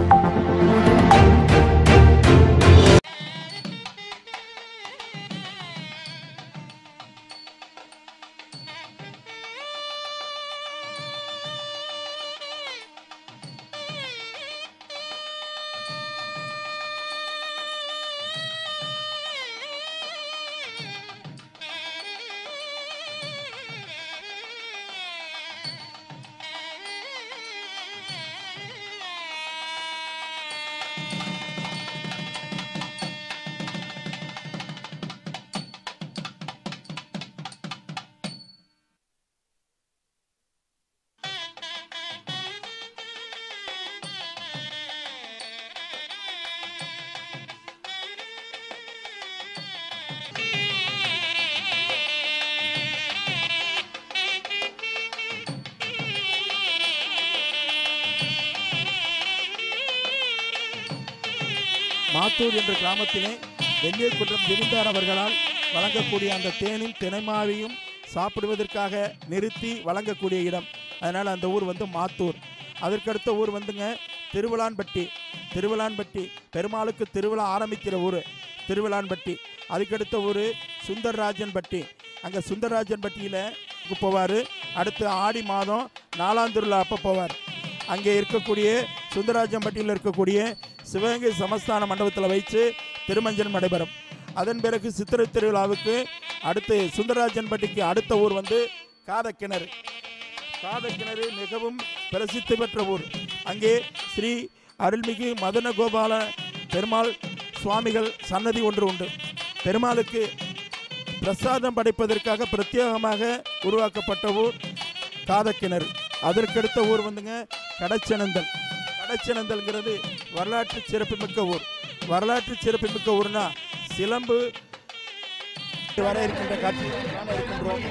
மாத்தூர் என்ற கிராமத்திலே வெள்ளியகுன்றம் ஜெமீன்தார் அவர்களால் வழங்கக்கூடிய அந்த தேனும் தினைமாவையும் சாப்பிடுவதற்காக நிறுத்தி வழங்கக்கூடிய இடம் அதனால் அந்த ஊர் வந்து மாத்தூர் அதற்கடுத்த ஊர் வந்துங்க திருவிழான்பட்டி திருவிழான்பட்டி பெருமாளுக்கு திருவிழா ஆரம்பிக்கிற ஊர் திருவிழான்பட்டி அதுக்கடுத்த ஊர் சுந்தரராஜன்பட்டி அங்கே சுந்தரராஜன்பட்டியில் போவார் அடுத்து ஆடி மாதம் நாலாம் திருவிழா அப்போ போவார் அங்கே இருக்கக்கூடிய சுந்தராஜம்பட்டியில் இருக்கக்கூடிய சிவகங்கை சமஸ்தான மண்டபத்தில் வைத்து திருமஞ்சனம் நடைபெறும் அதன் பிறகு சித்திரை திருவிழாவுக்கு அடுத்து சுந்தரராஜன்பட்டிக்கு அடுத்த ஊர் வந்து காதக்கிணறு காதக்கிணறு மிகவும் பிரசித்தி பெற்ற ஊர் அங்கே ஸ்ரீ அருள்மிகு மதன கோபால பெருமாள் சுவாமிகள் சன்னதி ஒன்று உண்டு பெருமாளுக்கு பிரசாதம் படைப்பதற்காக பிரத்யேகமாக உருவாக்கப்பட்ட ஊர் காதக்கிணறு அதற்கடுத்த ஊர் வந்துங்க கடச்சனந்தல் கடச்சனந்தல்ங்கிறது வரலாற்று சிறப்புமிக்க ஊர் வரலாற்று சிறப்புமிக்க ஊர்னா சிலம்பு வர இருக்கின்ற காட்சி காண இருக்கின்றோம்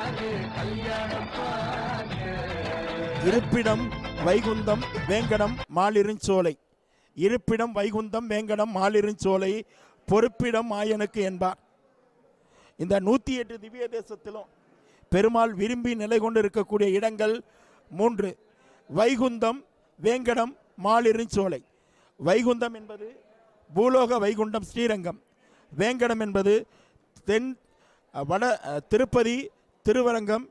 இருப்பிடம் வைகுந்தம் வேங்கடம் மாலிருஞ்சோலை இருப்பிடம் வைகுந்தம் வேங்கடம் மாலிருஞ்சோலை பொறுப்பிடம் ஆயனுக்கு என்பார் இந்த நூற்றி எட்டு திவ்ய தேசத்திலும் பெருமாள் விரும்பி நிலை கொண்டு இருக்கக்கூடிய இடங்கள் மூன்று வைகுந்தம் வேங்கடம் மாலிருஞ்சோலை வைகுந்தம் என்பது பூலோக வைகுண்டம் ஸ்ரீரங்கம் வேங்கடம் என்பது தென் அஹ், வட அஹ், திருப்பதி திருவரங்கம்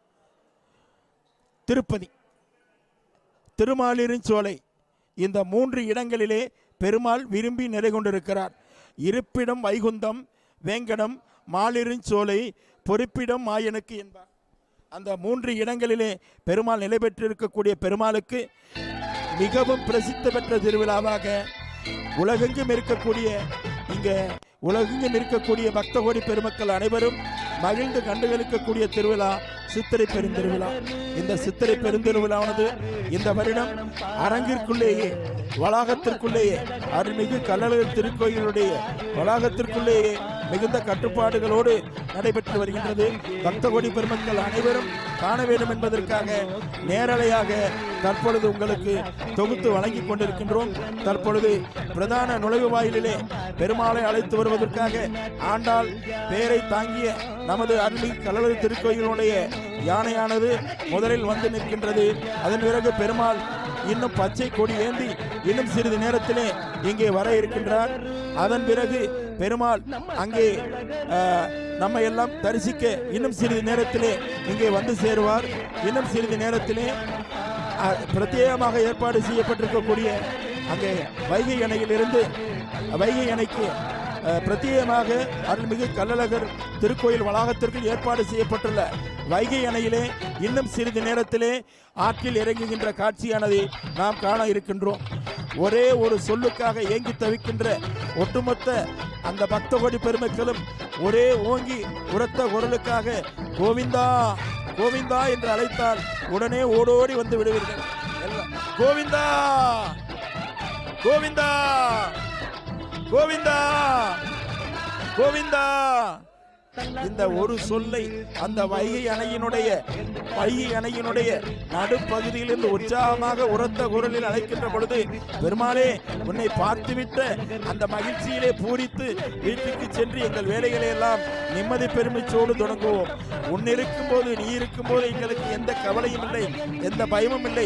திருப்பதி திருமாலிருஞ்சோலை இந்த மூன்று இடங்களிலே பெருமாள் விரும்பி நிலை கொண்டிருக்கிறார் இருப்பிடம் வைகுந்தம் வேங்கடம் மாலிருஞ்சோலை பொறுப்பிடம் மாயனுக்கு என்பார் அந்த மூன்று இடங்களிலே பெருமாள் நிலை பெற்றிருக்கக்கூடிய பெருமாளுக்கு மிகவும் பிரசித்தி பெற்ற திருவிழாவாக உலகெங்கும் இருக்கக்கூடிய இங்கே உலகெங்கும் இருக்கக்கூடிய பக்த கோடி பெருமக்கள் அனைவரும் மகிழ்ந்து கண்டுகளிக்கக்கூடிய திருவிழா சித்திரை பெருந்திருவிழா இந்த சித்திரை பெருந்திருவிழாவானது இந்த வருடம் அரங்கிற்குள்ளேயே வளாகத்திற்குள்ளேயே அருள்மிகு கல்லழகர் திருக்கோயிலுடைய வளாகத்திற்குள்ளேயே மிகுந்த கட்டுப்பாடுகளோடு நடைபெற்று வருகின்றது பக்த கோடி பெருமக்கள் அனைவரும் காண வேண்டும் என்பதற்காக நேரலையாக தற்பொழுது உங்களுக்கு தொகுத்து வழங்கிக் கொண்டிருக்கின்றோம் தற்பொழுது பிரதான நுழைவு வாயிலிலே பெருமாளை அழைத்து வருவதற்காக ஆண்டாள் பேரை தாங்கிய நமது அருள்மிகு கல்லழகர் திருக்கோயிலுடைய யானையானது முதலில் வந்து நிற்கின்றது அதன் பிறகு பெருமாள் இன்னும் பச்சை கொடி ஏந்தி இன்னும் சிறிது நேரத்திலே இங்கே வர இருக்கின்றார் அதன் பிறகு பெருமாள் அங்கே ஆஹ், நம்மை எல்லாம் தரிசிக்க இன்னும் சிறிது நேரத்திலே இங்கே வந்து சேருவார் இன்னும் சிறிது நேரத்திலே ஆஹ், பிரத்யேகமாக ஏற்பாடு செய்யப்பட்டிருக்கக்கூடிய அங்கே வைகை அணையிலிருந்து வைகை அணைக்கு அஹ், பிரத்யேகமாக அருள்மிகு கள்ளழகர் திருக்கோயில் வளாகத்திற்கு ஏற்பாடு செய்யப்பட்டுள்ள வைகை அணையிலே இன்னும் சிறிது நேரத்திலே ஆற்றில் இறங்குகின்ற காட்சியானதை நாம் காண இருக்கின்றோம் ஒரே ஒரு சொல்லுக்காக ஏங்கி தவிக்கின்ற ஒட்டுமொத்த அந்த பக்த கோடி பெருமக்களும் ஒரே ஓங்கி உரத்த குரலுக்காக கோவிந்தா கோவிந்தா என்று அழைத்தால் உடனே ஓடோடி வந்து விடுவீர்கள் எல்லாம் கோவிந்தா கோவிந்தா கோவிந்தா கோவிந்தா இந்த ஒரு சொல்லை அந்த வைகை அணையினுடைய வைகை அணையினுடைய நடுப்பகுதியிலிருந்து உற்சாகமாக உரத்த குரலில் அழைக்கின்ற பொழுது பெருமாளே உன்னை பார்த்துவிட்ட அந்த மகிழ்ச்சியிலே பூரித்து வீட்டுக்கு சென்று எங்கள் வேலைகளை எல்லாம் நிம்மதி பெருமிச்சோடு தொடங்குவோம் உன் இருக்கும்போது நீ இருக்கும்போது எங்களுக்கு எந்த கவலையும் இல்லை எந்த பயமும் இல்லை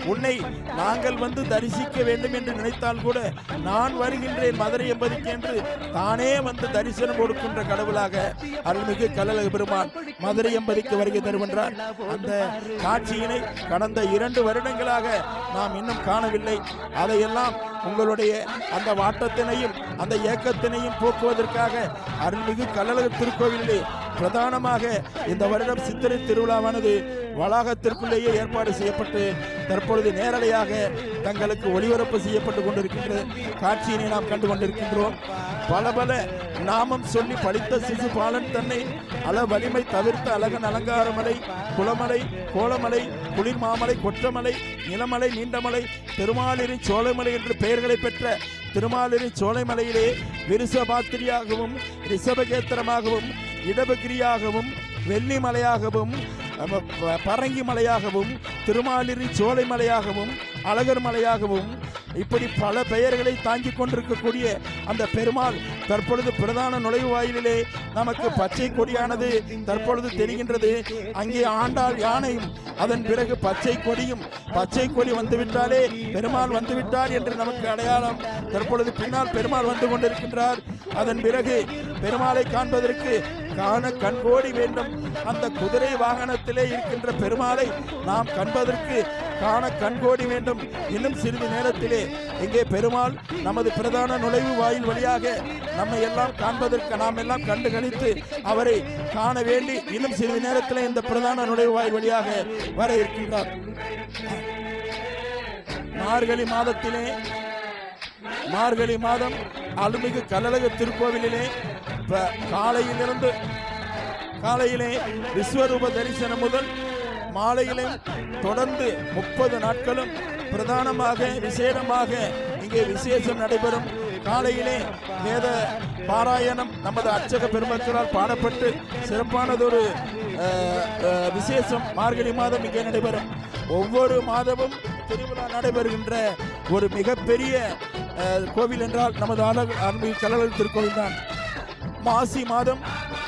உன்னை நாங்கள் வந்து தரிசிக்க வேண்டும் என்று நினைத்தால் கூட நான் வருகின்றேன் மதுரை என்பதுக்கு என்று தானே வந்து தரிசனம் கொடுக்கின்ற கடவுளாக அருள்மிகு கல்லழகு பெருமான் மதுரை எம்பதிக்கு வருகை தருகின்றார் அந்த காட்சியினை கடந்த இரண்டு வருடங்களாக நாம் இன்னும் காணவில்லை அதையெல்லாம் உங்களுடைய அந்த வாட்டத்தினையும் அந்த ஏக்கத்தினையும் போக்குவதற்காக அருள்மிகு கல்லழகு திருக்கோவிலிலே பிரதானமாக இந்த வருடம் சித்திரை திருவிழாவானது வளாகத்திற்குள்ளேயே ஏற்பாடு செய்யப்பட்டு தற்பொழுது நேரலையாக தங்களுக்கு ஒளிபரப்பு செய்யப்பட்டு கொண்டிருக்கின்ற காட்சியினை நாம் கண்டு கொண்டிருக்கின்றோம் பல பல நாமம் சொல்லி படித்த சிசுபாலன் தன்னை அள வலிமை தவிர்த்த அழகன் அலங்காரமலை குளமலை கோலமலை குளிர்மாமலை கொற்றமலை நிலமலை நீண்டமலை திருமாலிரி சோலைமலை என்று பெயர்களை பெற்ற திருமாலிரி சோலைமலையிலே விருஷபாத்திரியாகவும் ரிஷபகேத்திரமாகவும் இடபகிரியாகவும் வெள்ளிமலையாகவும் அஹ், ப- பரங்கி மலையாகவும் திருமாலிரி சோலை மலையாகவும் அழகர் மலையாகவும் இப்படி பல பெயர்களை தாங்கிக் கொண்டிருக்கக்கூடிய அந்த பெருமாள் தற்பொழுது பிரதான நுழைவாயிலிலே நமக்கு பச்சை கொடியானது தற்பொழுது தெரிகின்றது அங்கே ஆண்டாள் யானையும் அதன் பிறகு பச்சை கொடியும் பச்சை கொடி வந்துவிட்டாலே பெருமாள் வந்துவிட்டார் என்று நமக்கு அடையாளம் தற்பொழுது பின்னால் பெருமாள் வந்து கொண்டிருக்கின்றார் அதன் பிறகு பெருமாளை காண்பதற்கு காண கண்கோடி வேண்டும் அந்த குதிரை வாகனத்திலே இருக்கின்ற பெருமாளை நாம் கண்பதற்கு காண கண்கோடி வேண்டும் இன்னும் சிறிது நேரத்திலே இங்கே பெருமாள் நமது பிரதான நுழைவு வாயில் வழியாக நம்மை எல்லாம் காண்பதற்கு நாம் எல்லாம் கண்டு கழித்து அவரை காண வேண்டி இன்னும் சிறிது நேரத்திலே இந்த பிரதான நுழைவு வாயில் வழியாக வர இருக்கின்றார் மார்கழி மாதத்திலே மார்கழி மாதம் அருள்மிகு கல்லழகு திருக்கோவிலிலே இப்ப காலையிலிருந்து காலையிலே விஸ்வரூப தரிசனம் முதல் மாலையிலே தொடர்ந்து முப்பது நாட்களும் பிரதானமாக விசேடமாக இங்கே விசேஷம் நடைபெறும் காலையிலே வேத பாராயணம் நமது அர்ச்சக பெருமக்களால் பாடப்பட்டு சிறப்பானதொரு அஹ், அஹ், விசேஷம் மார்கழி மாதம் இங்கே நடைபெறும் ஒவ்வொரு மாதமும் திருவிழா நடைபெறுகின்ற ஒரு மிகப்பெரிய அஹ், கோவில் என்றால் நமது அழகு அருள்மிகு கல்லழகு திருக்கோவில் தான் மாசி மாதம்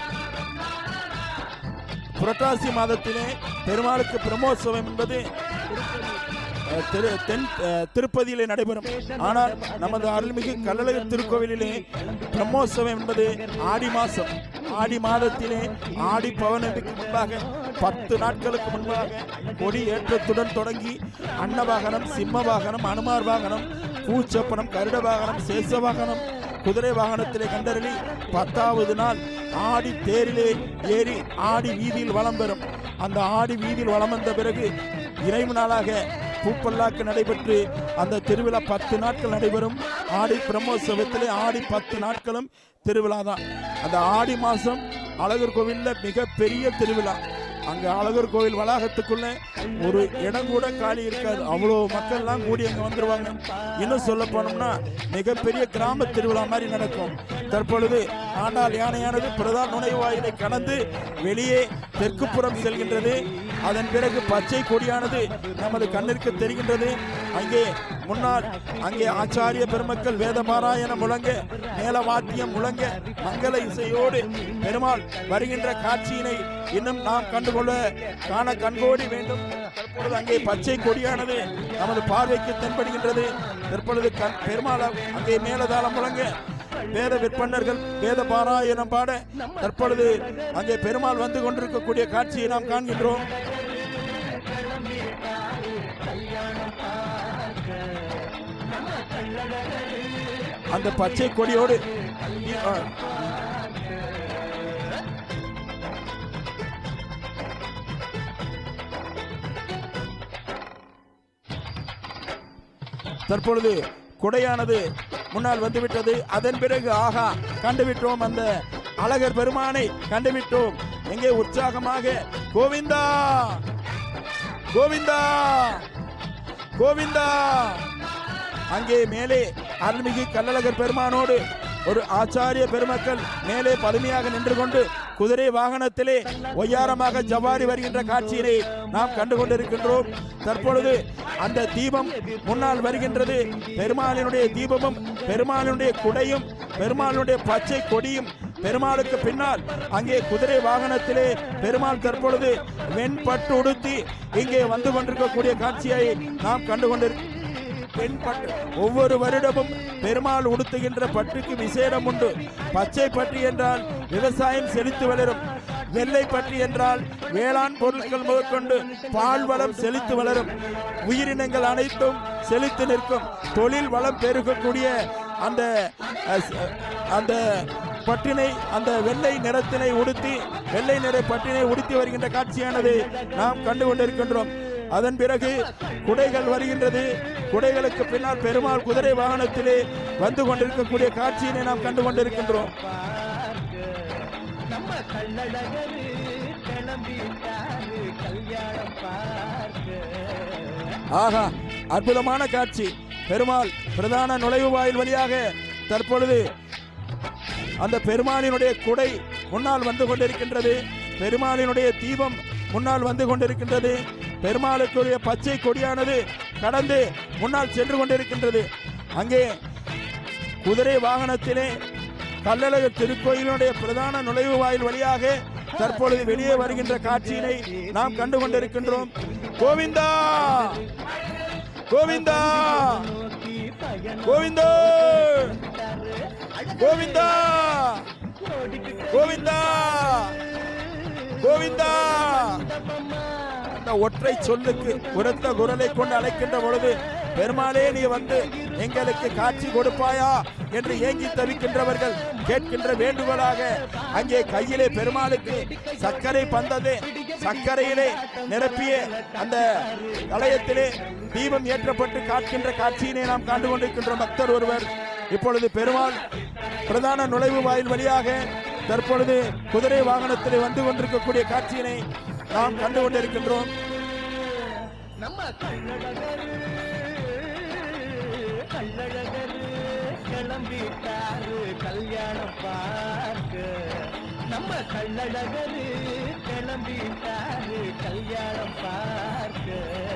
புரட்டாசி மாதத்திலே பெருமாளுக்கு பிரம்மோற்சவம் என்பது அஹ், திரு தென் அஹ், திருப்பதியிலே நடைபெறும் ஆனால் நமது அருள்மிகு கல்லழகு திருக்கோவிலிலே பிரம்மோற்சவம் என்பது ஆடி மாதம் ஆடி மாதத்திலே ஆடி பௌர்ணமிக்கு முன்பாக பத்து நாட்களுக்கு முன்பாக கொடி ஏற்றத்துடன் தொடங்கி அன்ன வாகனம் சிம்ம வாகனம் அனுமார் வாகனம் பூச்சப்பனம் கருட வாகனம் சேச வாகனம் குதிரை வாகனத்திலே கண்டறி பத்தாவது நாள் ஆடி தேரிலே ஏறி ஆடி வீதியில் வலம் பெறும் அந்த ஆடி வீதியில் வலம் வந்த பிறகு இறைவு நாளாக பூப்பல்லாக்கு நடைபெற்று அந்த திருவிழா பத்து நாட்கள் நடைபெறும் ஆடி பிரம்மோற்சவத்திலே ஆடி பத்து நாட்களும் திருவிழா தான் அந்த ஆடி மாதம் அழகர் கோவிலில் மிகப்பெரிய திருவிழா அங்கே அழகர் கோவில் வளாகத்துக்குள்ள ஒரு இடம் கூட காலி இருக்காது அவ்வளோ மக்கள்லாம் கூடி அங்கே வந்துருவாங்க இன்னும் சொல்ல போனோம்னா மிகப்பெரிய கிராம திருவிழா மாதிரி நடக்கும் தற்பொழுது ஆண்டாள் யானையானது பிரதான நுழைவாயிலை கடந்து வெளியே தெற்கு புறம் செல்கின்றது அதன் பிறகு பச்சை கொடியானது நமது கண்ணிற்கு தெரிகின்றது அங்கே முன்னால் அங்கே ஆச்சாரிய பெருமக்கள் வேத பாராயணம் முழங்க மேல வாத்தியம் முழங்க மங்கள இசையோடு பெருமாள் வருகின்ற காட்சியினை இன்னும் நாம் கண்டுகொள்ள காண கண்கோடி வேண்டும் தற்பொழுது அங்கே பச்சை கொடியானது நமது பார்வைக்கு தென்படுகின்றது தற்பொழுது கண் பெருமாள் அங்கே மேலதாளம் முழங்க வேத விற்பனர்கள் வேத பாராயணம் பாட தற்பொழுது அங்கே பெருமாள் வந்து கொண்டிருக்கக்கூடிய காட்சியை நாம் காண்கின்றோம் அந்த பச்சை கொடியோடு ஆ, தற்பொழுது குடையானது முன்னால் வந்துவிட்டது அதன் பிறகு ஆகா கண்டுவிட்டோம் அந்த அழகர் பெருமானை கண்டுவிட்டோம் எங்கே உற்சாகமாக கோவிந்தா கோவிந்தா கோவிந்தா அங்கே மேலே அருள்மிகு கல்லழகர் பெருமானோடு ஒரு ஆச்சாரிய பெருமக்கள் மேலே பதுமையாக நின்று கொண்டு குதிரை வாகனத்திலே ஒய்யாரமாக ஜவாரி வருகின்ற காட்சியினை நாம் கண்டு கொண்டிருக்கின்றோம் தற்பொழுது அந்த தீபம் முன்னால் வருகின்றது பெருமாளினுடைய தீபமும் பெருமாளினுடைய குடையும் பெருமாளினுடைய பச்சை கொடியும் பெருமாளுக்கு பின்னால் அங்கே குதிரை வாகனத்திலே பெருமாள் தற்பொழுது வெண்பட்டு உடுத்தி இங்கே வந்து கொண்டிருக்கக்கூடிய காட்சியை நாம் கண்டு கொண்டிருக்கிறோம் பெண் பட்டு ஒவ்வொரு வருடமும் பெருமாள் உடுத்துகின்ற பட்டுக்கு விசேடம் உண்டு பச்சை பட்டு என்றால் விவசாயம் செழித்து வளரும் வெள்ளை பட்டு என்றால் வேளாண் பொருட்கள் முதற்கொண்டு பால் வளம் செழித்து வளரும் உயிரினங்கள் அனைத்தும் செழித்து நிற்கும் தொழில் வளம் பெருகக்கூடிய அந்த அஹ், ச- அந்த பட்டினை அந்த வெள்ளை நிறத்தினை உடுத்தி வெள்ளை நிற பட்டினை உடுத்தி வருகின்ற காட்சியானது நாம் கண்டு கொண்டிருக்கின்றோம் அதன் பிறகு குடைகள் வருகின்றது குடைகளுக்கு பின்னால் பெருமாள் குதிரை வாகனத்திலே வந்து கொண்டிருக்கக்கூடிய காட்சியினை நாம் கண்டு கொண்டிருக்கின்றோம் நம்ம கள்ளழகரு கிளம்பிட்டாரு கல்யாணம் பார்க்க ஆகா அற்புதமான காட்சி பெருமாள் பிரதான நுழைவு வாயில் வழியாக தற்பொழுது அந்த பெருமாளினுடைய குடை முன்னால் வந்து கொண்டிருக்கின்றது பெருமாளினுடைய தீபம் முன்னால் வந்து கொண்டிருக்கின்றது பெருமாளுக்குரிய பச்சை கொடியானது கடந்து முன்னால் சென்று கொண்டிருக்கின்றது அங்கே குதிரை வாகனத்திலே கல்லழகு திருக்கோயிலுடைய பிரதான நுழைவு வாயில் வழியாக தற்பொழுது வெளியே வருகின்ற காட்சியினை நாம் கண்டு கொண்டிருக்கின்றோம் கோவிந்தா கோவிந்தா நோக்கி பயணம் கோவிந்தா கோவிந்தா கோவிந்தா கோவிந்தா அந்த ஒற்றை சொல்லுக்கு உரத்த குரலை கொண்டு அழைக்கின்ற பொழுது பெருமாளே நீ வந்து எங்களுக்கு காட்சி கொடுப்பாயா என்று ஏங்கி தவிக்கின்றவர்கள் கேட்கின்ற வேண்டுகோளாக அங்கே கையிலே பெருமாளுக்கு சர்க்கரை பந்தது சர்க்கரையிலே நிரப்பிய அந்த கலயத்திலே தீபம் ஏற்றப்பட்டு காட்கின்ற காட்சியினை நாம் கண்டு கொண்டிருக்கின்றோம் பக்தர் ஒருவர் இப்பொழுது பெருமாள் பிரதான நுழைவு வாயில் வழியாக தற்பொழுது குதிரை வாகனத்திலே வந்து கொண்டிருக்கக்கூடிய காட்சியினை நாம் கண்டு கொண்டிருக்கின்றோம் நம்ம கள்ளழகரு கள்ளழகரு கிளம்பிட்டாரு கல்யாணம் பார்க்க நம்ம கள்ளழகரு கிளம்பிட்டாரு கல்யாணம் பார்க்க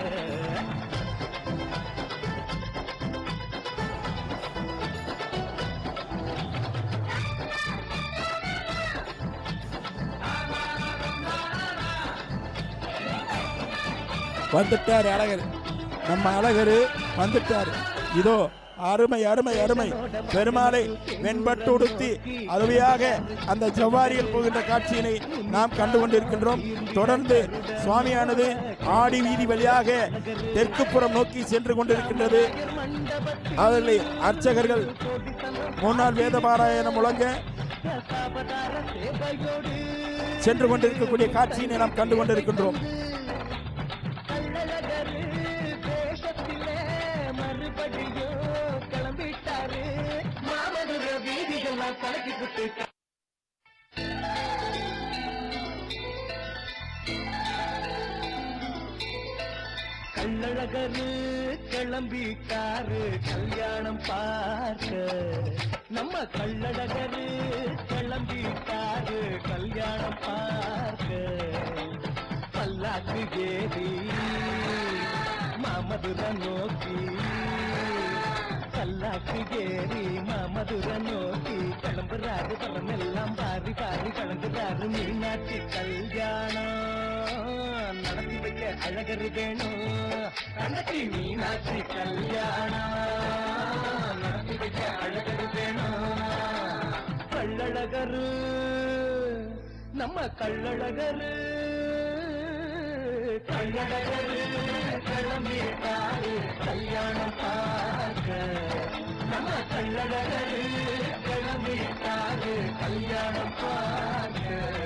வந்துட்டார் அழகர் நம்ம அழகரு வந்துட்டார் இதோ அருமை அருமை அருமை பெருமாளை வெண்பட்டு உடுத்தி அருமையாக அந்த ஜவ்வாரியில் போகின்ற காட்சியினை நாம் கண்டு கொண்டிருக்கின்றோம் தொடர்ந்து சுவாமியானது ஆடி வீதி வழியாக தெற்குப்புறம் நோக்கி சென்று கொண்டிருக்கின்றது அதில் அர்ச்சகர்கள் முன்னாள் வேத பாராயணம் முழங்க தசாவதார சேவையோடு சென்று கொண்டிருக்கக்கூடிய காட்சியினை நாம் கண்டு கொண்டிருக்கின்றோம் கள்ளழகரு தேசத்திலே மறுபடியும் கிளம்பிட்டாரு மாமதுர வீதிகள்லாம் கலக்கி விட்டு கள்ளழகரு கிளம்பிட்டாரு கல்யாணம் பார்க்க நம்ம கள்ளழகரு கிளம்பிட்டாரு கல்யாணம் பார்க்க பல்லாக்கு ஏறி மாமதுர நோக்கி பல்லாக்கு ஏறி மாமதுர நோக்கி கிளம்புறாரு பழமெல்லாம் பாரி பாரி கலங்குறாரு மீனாட்சி கல்யாணம் நடத்தி வைக்க அழகரு வேணும் கண்ணத்தி மீனாட்சி கல்யாணம் நடத்தி வைக்க அழகரு வேணும் கள்ளழகரு நம்ம கள்ளழகரு கள்ளழகரு கிளம்பிட்டாரு கல்யாணம் பார்க்க நம்ம கள்ளழகரு கிளம்பிட்டாரு கல்யாணம் பார்க்க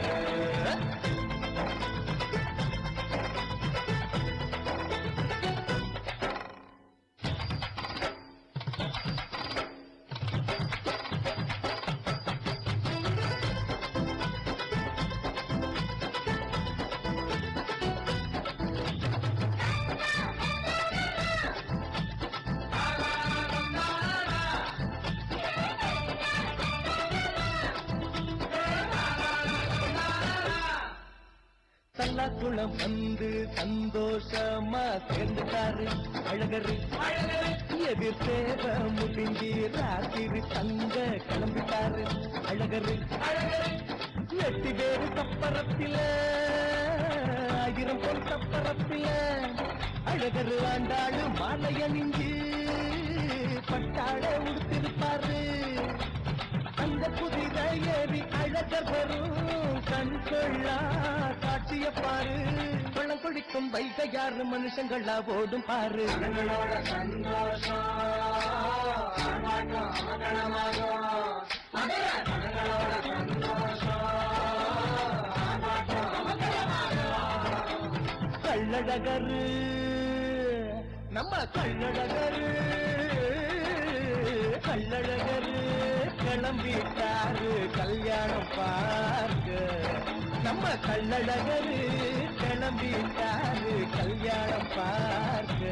தல்லாக்குளம் வந்து சந்தோஷமா சேர்ந்துட்டாரு அழகரு எதிர் சேர முடிஞ்சு ராத்திரி தங்க கிளம்பிட்டாரு அழகரு அழகரு நெட்டி வேறு தப்பரத்தில ஆயிரம் பொன் தப்பரத்தில அழகரு ஆண்டாளு மாலை அணிஞ்சு பட்டாள உடுத்திருப்பாரு அந்த குதிரை ஏறி அழகர் வரும் கண் கொள்ளா காட்சிய பாரு பழம் குடிக்கும் வைகையாறு மனுஷங்களா ஓடும் பாரு கள்ளழகரு நம்ம கள்ளழகரு கள்ளழகரு கிளம்பிட்டாரு கல்யாணம் பார்க்க நம்ம கள்ளழகரு கிளம்பிட்டாரு கல்யாணம் பார்க்க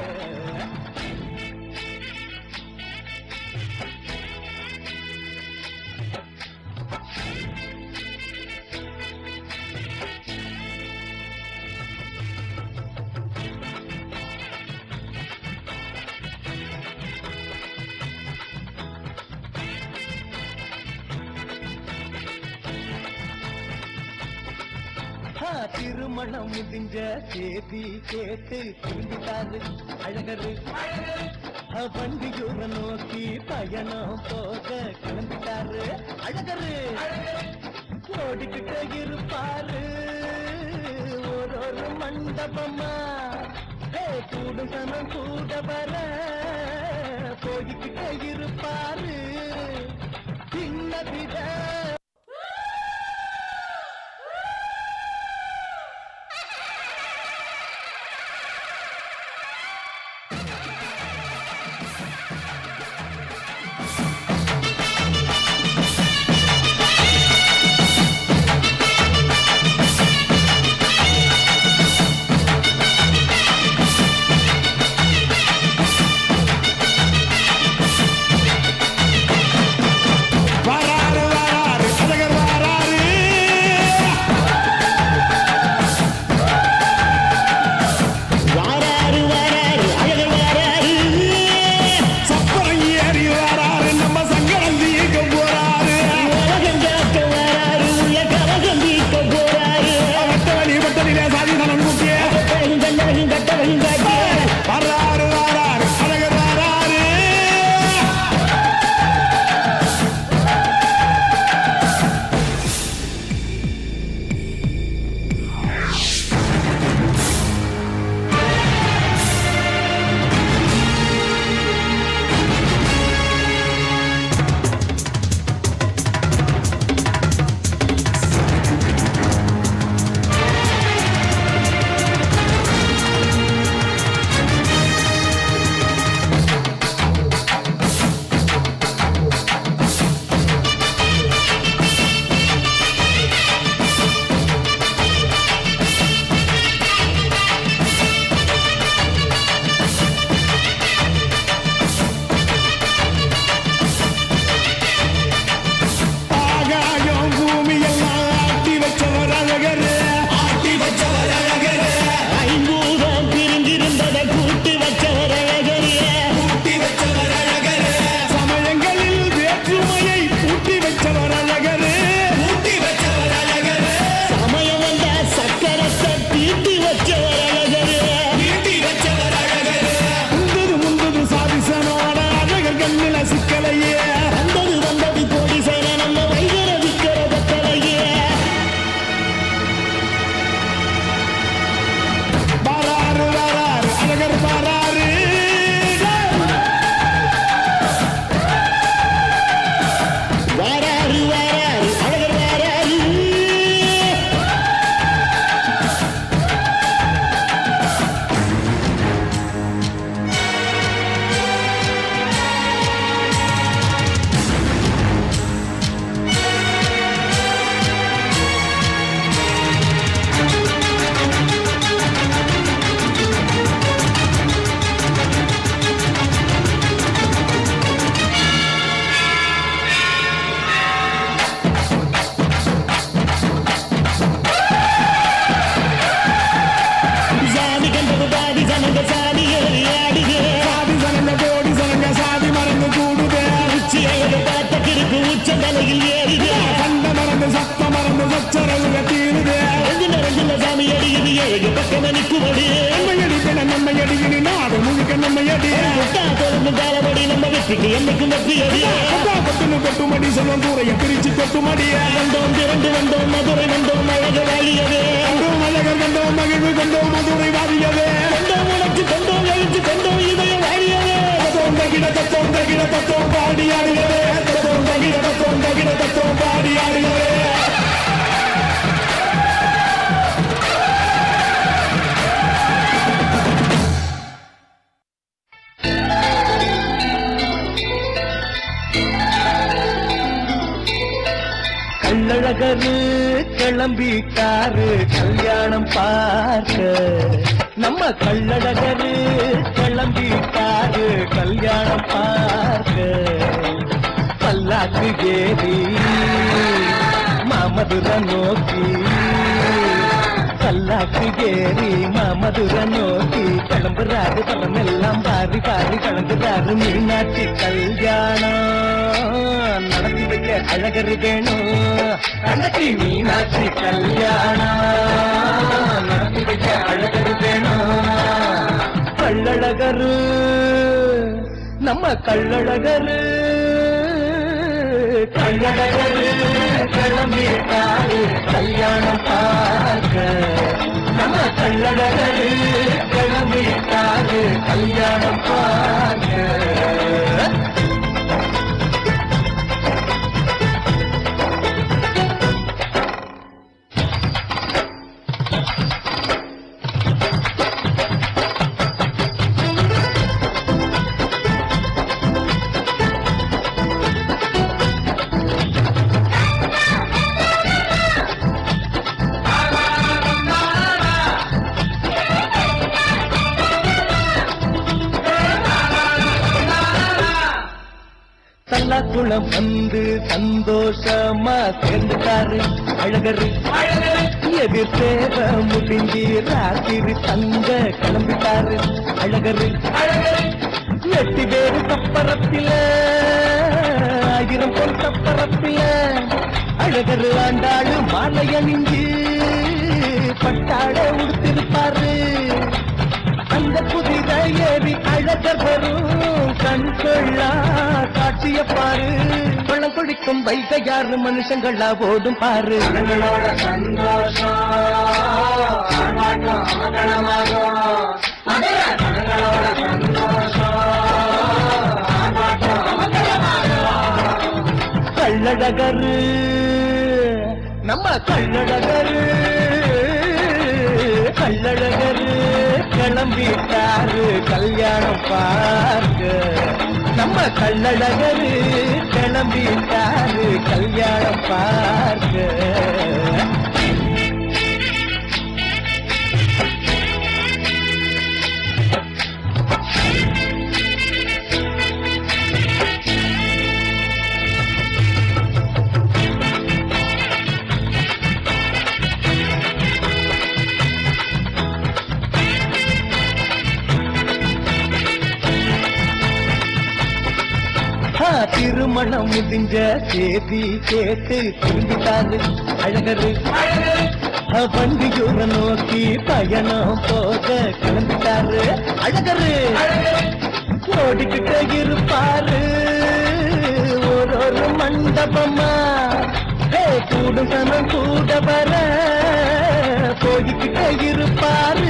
ஆ, திருமணம் முடிஞ்ச சேதி கேட்டு திரும்பிட்டாரு அழகரு ஆ, வண்டியூர நோக்கி பயணம் போக கிளம்பிட்டாரு அழகரு ஓடிக்கிட்டே இருப்பாரு ஒரு ஒரு மண்டபமா ஏ, கூடும் சனம் கூட வர போய்கிட்டே இருப்பாரு சின்னதிட வராரு வராரு அழகர் வராரு வாராரு வாராரு அழகர் வாராரு சப்பரம் ஏறி வராரு நம்ம சங்கடம் தீர்க்க போறாரு உலகம் காக்க வாராரு உள்ள கலகம் தீர்க்க போறாரு வட்ட வழி வட்டலிலே சாதிதனம் முக்கிய கட்டவகும் கண்டவகும் கட்டவகும் காட்டிய வராரு வராரு அழகர் வராரு ஆகாயம் பூமியெல்லாம் ஆட்டி வச்சவர் அழகர் ஆட்டி வச்சவர் அழகர் ஐம்பூதம் பிரிந்திருந்ததை கூட்டி வச்சவர் அழகரிய ஊட்டி வச்சவர் அழகர் சமயங்களில் வேற்றுமையை ஊட்டி வச்சவர் அழகர் ஊட்டி வச்சவர் அழகர் சமயம் வந்த சக்கரத்தை தீட்டி வச்சவர் அழகரிய ஊட்டி வச்சவர் அழகர் முந்தது முந்தது சாதிசனோட அழகர் கண்ணில சிக்கலையே வந்தது வந்தது கோடி சேர நம்ம வைகர விக்கிற பத்தலையே வராரு வராரு அழகர் வராரு வாராரு வாராரு அழகர் வாராரு சாமி கண்டது பாடி சனங்க சாதி ஏறி ஆடுக சாதி சனங்க கோடி சனங்க சாதி மறந்து கூடுதே உச்சி அழக பார்த்த கிறுக்கு உச்ச தலையில் ஏறுக வெற்றிக்கு என்னைக்கும் வெற்றியடி கொட்டுன்னு கொட்டுமடி செல்வம் கூரைய பிரிச்சு கொட்டுமடிய வந்தோம் திரண்டு வந்தோம் மதுரை வந்தோம் அழகு வாழியவே கண்டோம் அழகர் கண்டோம் மகிழ்வு கண்டோம் மதுரை வாரியவே கொண்டோம் உனக்கு கொண்டோம் எழுத்து கொண்டோம் இதயம் வாழியவே தத்தோம் தகிட தத்தோம் தகிட தத்தோம் பாடி ஆடுகிறே தத்தோம் தகிட தத்தோம் தகிட தத்தோம் பாடி ஆடுகிறே கள்ளழகரு கிளம்பிட்டாரு கல்யாணம் பார்க்க நம்ம கள்ளழகரு கிளம்பிட்டாரு கல்யாணம் பார்க்க பல்லாக்கு ஏறி மாமதுர நோக்கி பல்லாக்கு ஏறி மாமதுர நோக்கி கிளம்புறாரு படம் எல்லாம் பாரி பாரி கலந்துறாரு மீனாட்சி கல்யாணம் நடத்தி வைக்க அழகரு வேணும் கண்டத்தி மீனாட்சி கல்யாணம் நடத்தி வைக்க அழகரு வேணும் கள்ளழகரு நம்ம கள்ளழகரு கள்ளழகரு கிளம்பிட்டாரு கல்யாணம் பார்க்க நம்ம கள்ளழகரு கிளம்பிட்டாரு கல்யாணம் பார்க்க தல்லாக்குளம் வந்து சந்தோஷமா சேர்ந்துட்டாரு அழகரு எதிர் சேர முடிஞ்சு ராத்திரி தங்க கிளம்பிட்டாரு அழகரு எட்டு பேரு கப்பரத்தில ஆயிரம் பொன் கப்பரத்தில அழகரு ஆண்டாளு மாலை அணிஞ்சு பட்டாட உடுத்திருப்பாரு அந்த புதித ஏறி அழகர் வரும் கண் கொள்ளா காட்சிய பாரு பழம் குடிக்கும் வைகையாறு மனுஷங்களா ஓடும் பாரு சந்தோஷம் கள்ளழகரு நம்ம கள்ளழகரு கள்ளழகரு கிளம்பிட்டாரு கல்யாணம் பார்க்க நம்ம கள்ளழகரு கிளம்பிட்டாரு கல்யாணம் பார்க்க ஆ, திருமணம் முடிஞ்ச சேதி கேட்டு திரும்பிட்டாரு அழகரு ஆ, வண்டியூர நோக்கி பயணம் போக கிளம்பிட்டாரு அழகரு ஓடிக்கிட்டே இருப்பாரு ஒரு ஒரு மண்டபமா ஏ, கூடும் சனம் கூட வர போய்கிட்டே இருப்பாரு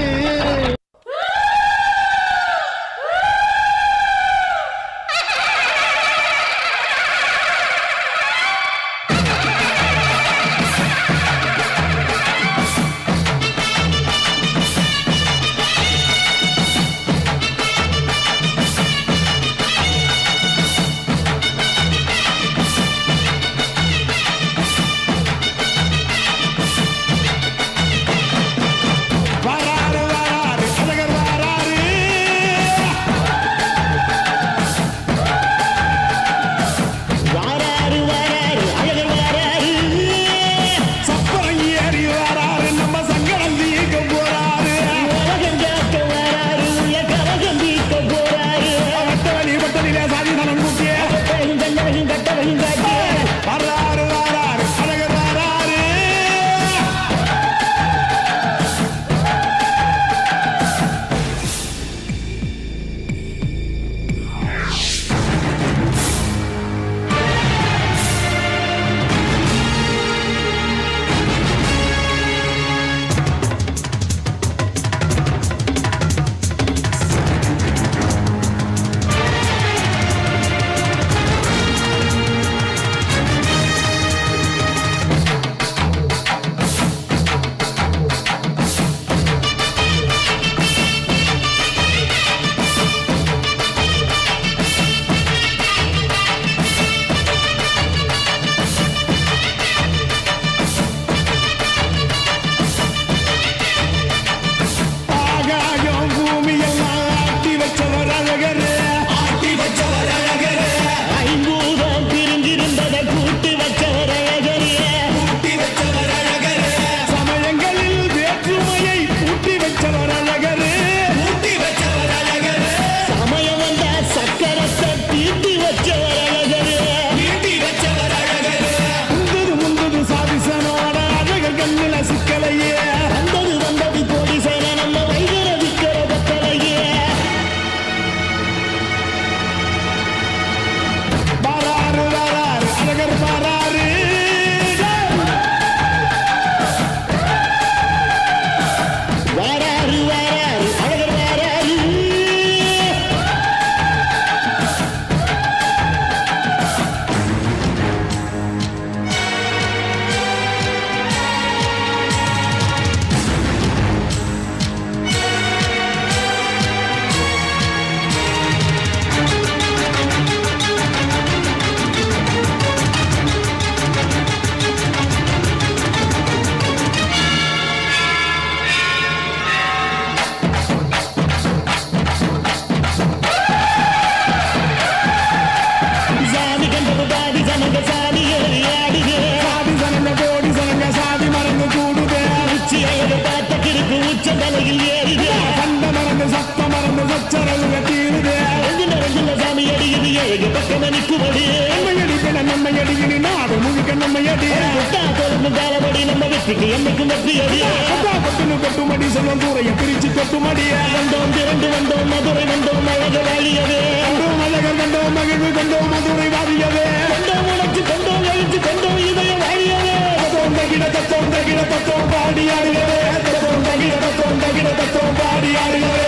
சாதி கண்டது பாதி சமங்க சாதி ஏறி ஆடுது சாதி சனங்க கோடி சனங்க சாதி மறந்து கூடுதே உச்சி அழகு பார்த்த கிறுக்கு உச்ச தலையில் ஏறுது கண்ட மறந்து சத்த மறந்து சச்சரவுக தீருதே ரெண்டு நிறைஞ்சுள்ள சாமி அடிக்குது ஏழு பக்கம் நிற்குவது நம்மை அடிக்கல நம்மை அடிக்கணி நாடு முழுக்க நம்மை அடி முட்டா தொடர்ந்து தாளபடி நம்ம வெற்றிக்கு என்னைக்கும் வெற்றி அடி அப்பா கொட்டுனு கொட்டுமடி சொல்லும் தூரைய பிரிச்சு கொட்டுமடிய வந்தோம் திரண்டு வந்தோம் மதுரை வந்தோம் அழகு வாழியவே கண்டோம் அழகர் கண்டோம் மகிழ்வு கண்டோம் மதுரை வாரியவே கொண்டோம் உணர்ச்சி கொண்டோம் எழுச்சி கொண்டோம் இதய வாழியவே தத்தோம் தகிட தத்தோம் தகிட தத்தோம் பாடி ஆடுகிறே தத்தோம் தகிட தத்தோம் தகிட தத்தோம் பாடி ஆடுகிறே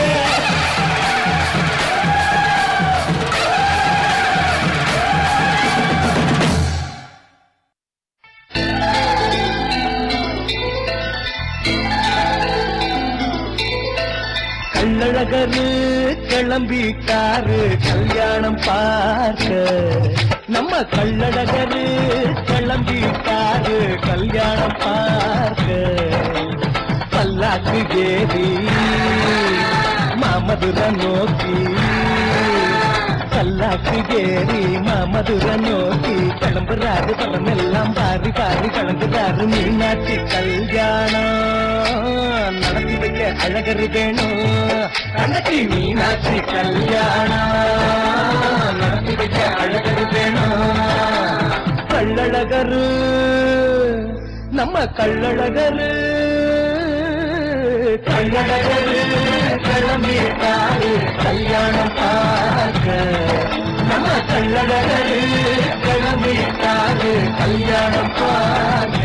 கள்ளழகரு கிளம்பிட்டாரு கல்யாணம் பார்க்க நம்ம கள்ளழகரு கிளம்பிட்டாரு கல்யாணம் பார்க்க பல்லாக்கு ஏறி மாமதுர நோக்கி பல்லாக்கு ஏறி மாமதுர நோக்கி கிளம்புறாரு பழமெல்லாம் பாரி பாரி கலங்குறாரு மீனாட்சி கல்யாணம் நடத்தி வைக்க அழகரு வேணும் கண்ணத்தி மீனாட்சி கல்யாணம் நடத்தி வைக்க அழகரு வேணும் கள்ளழகரு நம்ம கள்ளழகரு கள்ளழகரு கிளம்பிட்டாரு கல்யாணம் பார்க்க நம்ம கள்ளழகரு கிளம்பிட்டாரு கல்யாணம் பார்க்க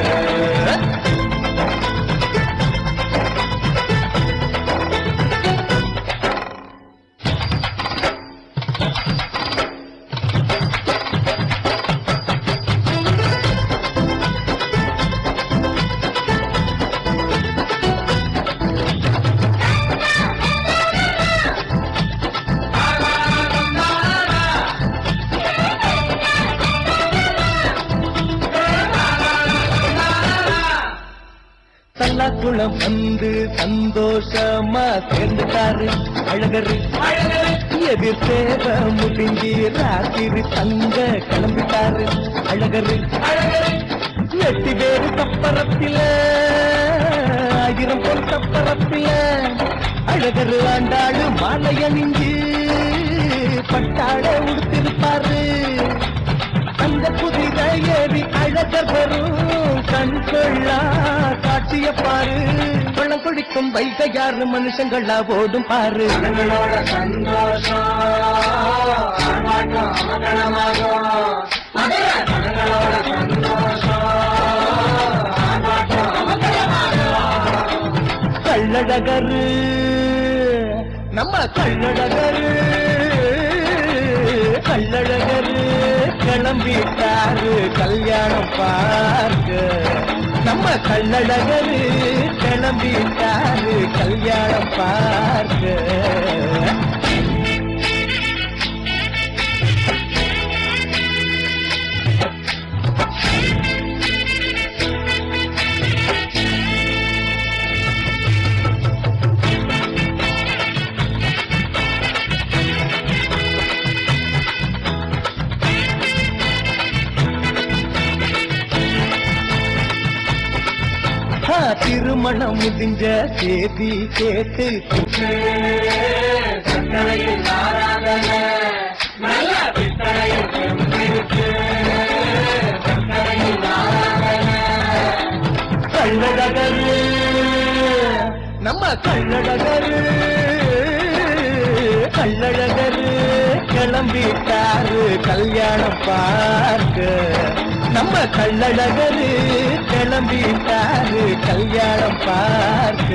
தல்லாக்குளம் வந்து சந்தோஷமா சேர்ந்துட்டாரு அழகரு எதிர் சேவ முடிஞ்சு ராத்திரி தங்க கிளம்பிட்டாரு அழகரு எட்டு பேரு தப்பரத்தில ஆயிரம் பொன் தப்பரத்தில அழகரு ஆண்டாளு மாலை அணிஞ்சு பட்டாட உடுத்திருப்பாரு அந்த புதித ஏறி அழகர் வரும் கண் கொள்ளா காட்சிய பாரு பழம் குடிக்கும் வைகையாறு மனுஷங்களா ஓடும் பாரு கள்ளழகரு நம்ம கள்ளழகரு கள்ளழகரு கிளம்பிட்டாரு கல்யாணம் பார்க்க நம்ம கள்ளழகரு கிளம்பிட்டாரு கல்யாணம் பார்க்க ஆ, திருமணம் முடிஞ்ச சேதி கேட்டு கள்ளழகரு நம்ம கள்ளழகரு கள்ளழகரு கிளம்பிட்டாரு கல்யாணம் பார்க்க நம்ம கள்ளழகரு கிளம்பிட்டாரு கல்யாணம் பார்க்க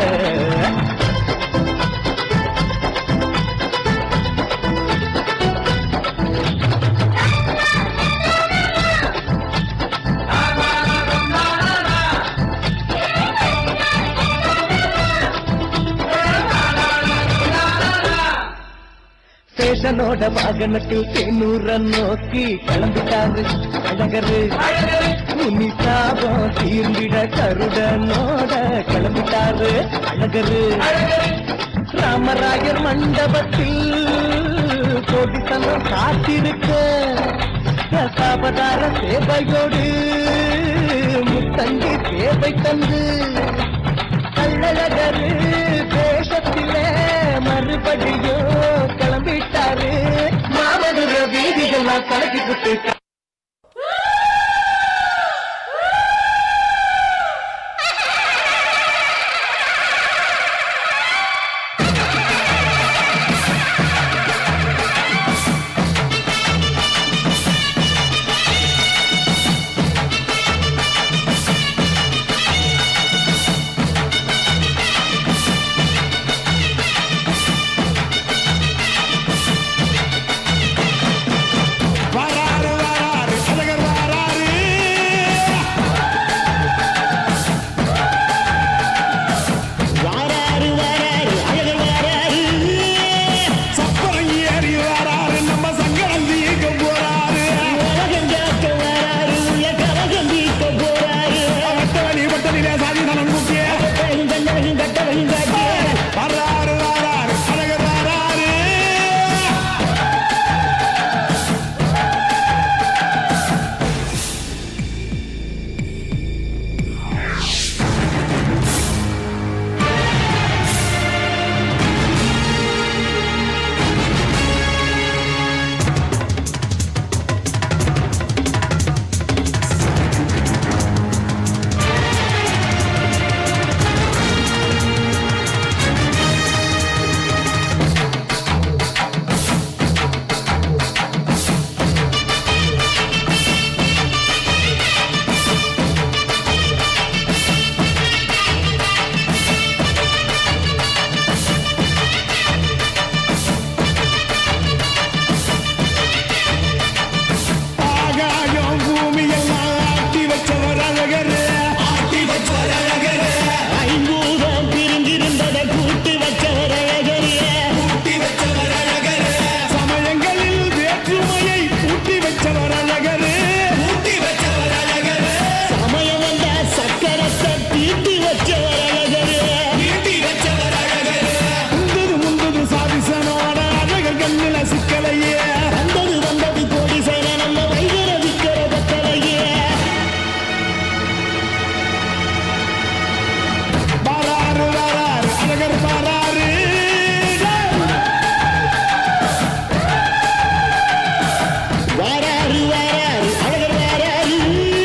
சேஷனோட வாகனத்தில் தேனூர நோக்கி கிளம்பிட்டாரு அழகரு முனி சாபம் தீர்ந்திட கருடனோட கிளம்பிட்டாரு அழகரு ராமராயர் மண்டபத்தில் கோடி சனம் காத்திருக்க சாபதார சேவையோடு முத்தங்கி சேவை தந்து கள்ளழகரு தேசத்திலே மறுபடியும் கிளம்பிட்டாரு மாமதுர வீதிகள்லாம் கலக்கி குத்து வராரு வராரு அழகர் வராரு வாராரு வாராரு அழகர் வாராரு சப்பரம் ஏறி வராரு நம்ம சங்கடம் தீர்க்க போறாரு உலகம் காக்க வாராரு உள்ள கலகம் தீர்க்க போறாரு வட்டவழி வட்டலிலே சாதிதனம் முக்கிய கண்டவன் கட்டவன் காட்டிய வராரு வராரு அழகர் வராரு ஆகாயம் பூமியெல்லாம் ஆட்டி வச்சவர் அழகரு ஆட்டி வச்சவர் அழகரு ஐம்பூதம் பிரிந்திருந்ததை கூட்டு வச்சவர் அழகரிய ஊட்டி வச்சவர் அழகரு சமயங்களில் வேற்றுமையை ஊட்டி வச்சவர் அழகரு ஊட்டி வச்சவர் அழகரு சமயம் வந்த சக்கரத்தை தீட்டி வச்சவர் அழகரிய ஊட்டி வச்சவர் அழகரு முந்தது முந்தது சாதிசனோட அழகர் கண்ணில சிக்கலையே வந்தது வந்தது கோடி சேர நம்ம வைகர விக்கிற பத்தலையே வராரு வராரு அழகர் வராரு வாராரு வாராரு அழகர் வாராரு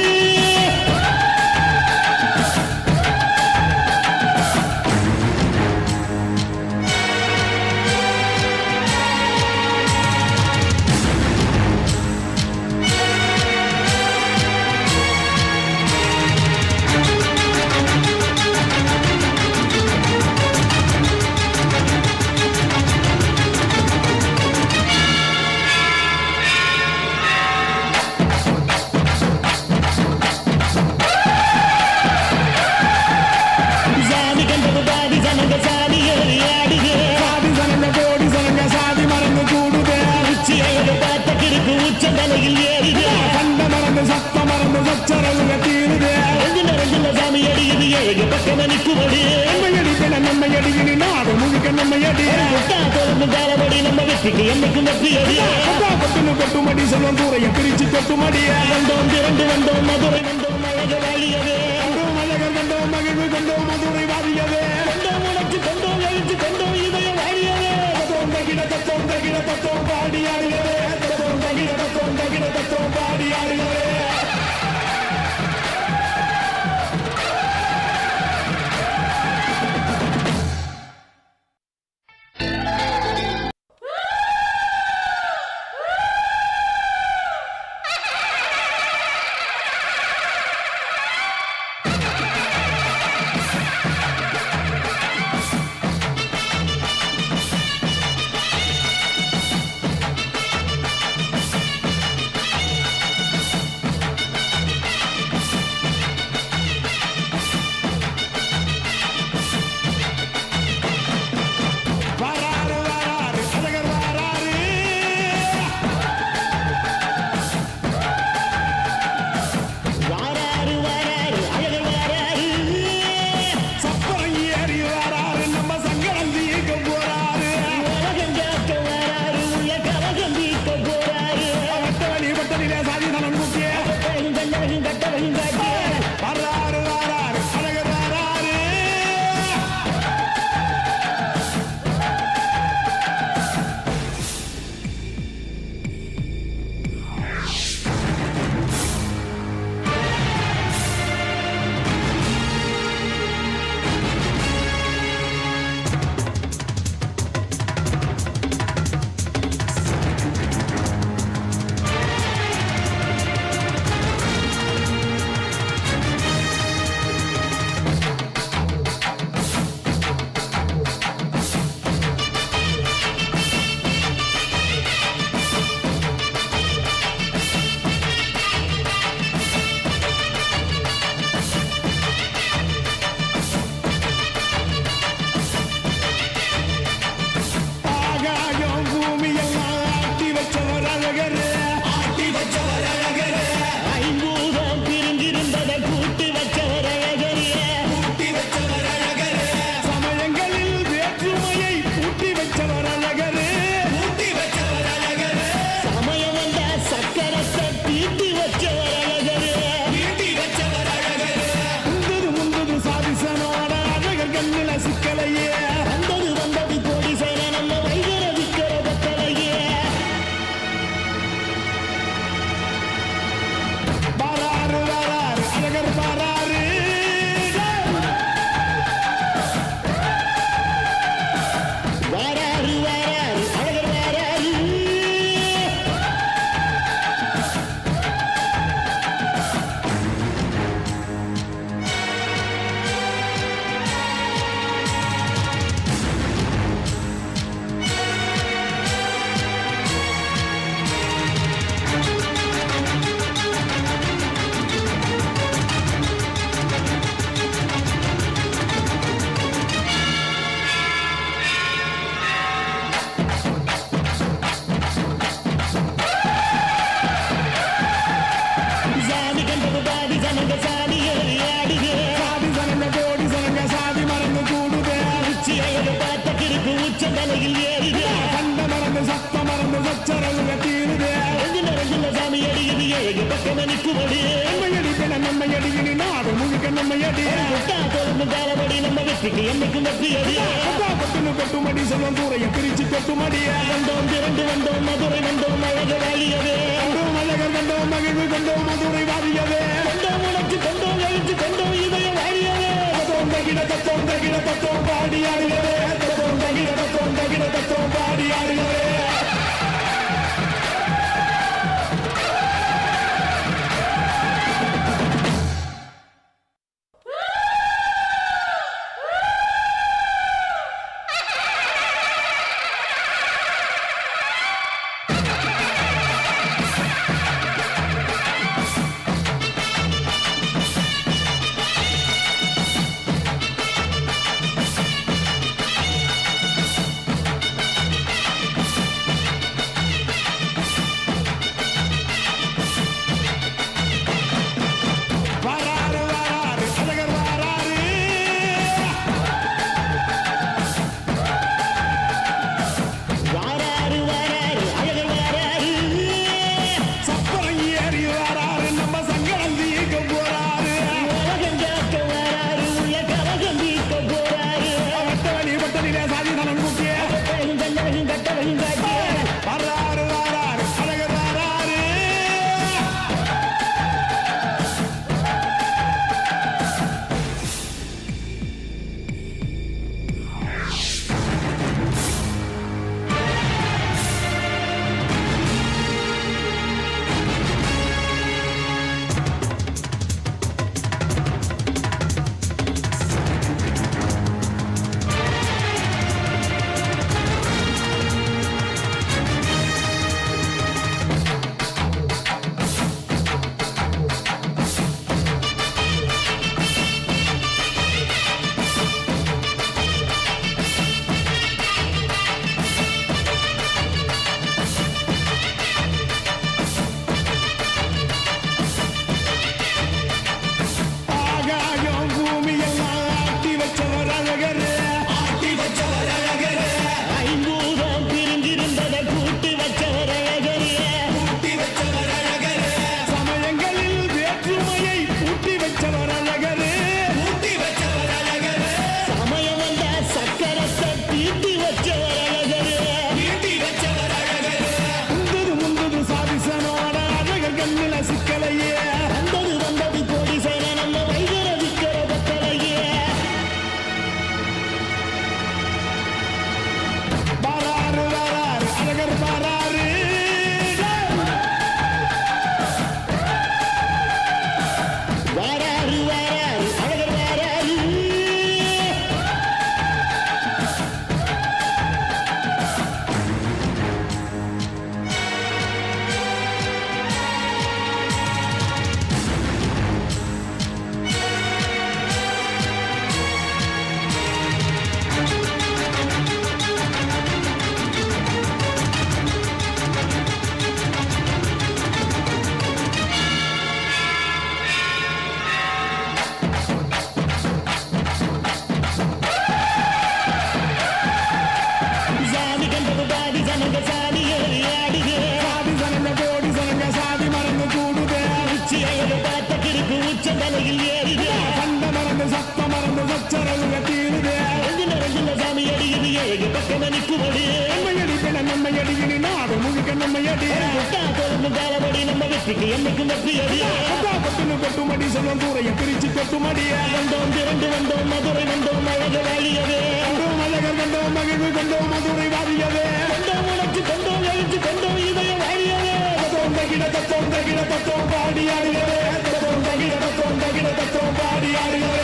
சாமி கண்டது பாதி சமங்க சாதி ஏறி ஆடுது சாதி சனங்க கோடி சனங்க சாதி மறந்து கூடுதே உச்சி அழகு பார்த்த கிறுக்கு உச்ச தலையில் ஏறிது கண்ட மறந்து சத்த மறந்து சச்சரவுங்க தீருதே ரெண்டு ரெண்டுல சாமி அடிக்குது ஏழு பக்கம் நிற்குமடி நம்மையடி பின நம்மையடி இனி நாடு முழுக்க நம்மையடி தொடர்ந்து தாரபடி நம்ம வெற்றிக்கு என்னைக்கும் வெற்றி அடி கொட்டா கொட்டுன்னு கொட்டுமடி சொல்லும் தூரைய பிரிச்சு கொட்டுமடிய வந்தோம் திரண்டு வந்தோம் மதுரை வந்தோம் அழக வாழியவே கண்டோம் அழகர் கண்டோம் மகிழ்வு கண்டோம் மதுரை வாரியவே கொண்டோம் உழைச்சு கொண்டோம் எழுத்து கொண்டோம் இதய வாழியவே தத்தோம் தகிட தத்தோம் தகிட தத்தோம் பாடி ஆடுகிறே தத்தோம் தகிட தத்தோம் தகிட தத்தோம் பாடி ஆடுகிறே சாமி அடிக்குது ஏழு பக்கம் நிற்குமடி நம்மையடி பிண நம்மையடி இனி நாடு முழுக்க நம்மையடி தொடர்ந்து காலபடி நம்ம வெற்றிக்கு என்னைக்கும் வெற்றி அடி அப்பா கொட்டுன்னு கொட்டுமடி செல்வம் தூரைய பிரிச்சு கொட்டுமடி வந்தோம் திரண்டு வந்தோம் மதுரை வந்தோம் அழக வாழியவே கண்டோம் அழகர் கண்டோம் மகிழ்வு கண்டோம் மதுரை வாரியவே கொண்டோம் உணர்ச்சி கொண்டோம் எழுச்சி கொண்டோம் இதயம் வாழியவே தத்தோம் தகிட தத்தோம் தகிட தத்தோம் பாடி ஆடுகிறே தத்தோம் தகிட தத்தோம் தகிட தத்தோம் பாடி ஆடுகிறே வராரு வராரு அழகர் வராரு வாராரு வாராரு அழகர் வாராரு சப்பரம் ஏறி வராரு நம்ம சங்கடம் தீர்க்க போறாரு உலகம் காக்க வாராரு உள்ள கலகம் தீர்க்க போறாரு வட்டவழி வட்டலிலே சாதி தனம் குட்டிய கட்டளையும் கண்ணளையும் கட்டளையும் காட்டி வராரு வராரு அழகர் வராரு ஆகாயம் பூமி எல்லாம் ஆட்டி வச்சவர் அழகரு ஆட்டி வச்சவர் அழகரு ஐம்பூதம் பிரிந்திருந்ததை கூட்டி வச்சவர் அழகரியே கூட்டி வச்சவர் அழகரு சமயங்களில் வேற்றுமையை கூட்டி வச்சவர் அழகரு கூட்டி வச்சவர் அழகரு சமயம் வந்த சக்கரத்தை தீட்டி வச்சவர் அழகரியே தீட்டி வச்சவர் அழகரு முந்தது முந்தது சாதிசனோட அழகர் கண்ணில சிக்கலையே வந்தது வந்தது கோடி சேர நம்ம வைகர விக்கிற பத்தலையே வராரு வராரு அழகர் வராரு வாராரு வாராரு அழகர் வாராரு சாமி கண்டது பாடி சனங்க சாமி ஏறி ஆடுக சாதி சனங்க கோடி சனங்க சாதி மறந்து கூடுதே உச்சி அழகு பார்த்த கிறுக்கு உச்ச தலையில் ஏறுக கண்ட மறந்து சத்த மறந்து சச்சரவுக தீருதே ரெண்டு நிறைஞ்சுள்ள சாமி அடிக்குது ஏழு பக்கம் நிற்குமடி நம்மையடி பிண நம்மையடி இனி நாடு முழுக்க நம்மையடி கொட்டா தொடர்ந்து காலபடி நம்ம வெற்றிக்கு என்னைக்கும் வெற்றி அடி அப்பா கொட்டுன்னு கொட்டுமடி செல்வம் தூரைய பிரிச்சு கொட்டுமடிய வந்தோம் திரண்டு வந்தோம் மதுரை வந்தோம் அழக வாழியவே கண்டோம் அழகர் கண்டோம் மகிழ்வு கண்டோம் மதுரை வாரியவே கொண்டோம் உணர்ச்சி கொண்டோம் எழுச்சி கொண்டோம் இதயம் வாழியவே தத்தோம் தகிட தத்தோம் தகிட தத்தோம் பாடி ஆடுகிறே தத்தோம் தகிட தத்தோம் தகிட தத்தோம் பாடி ஆடுகிறே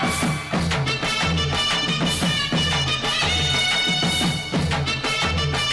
ஆ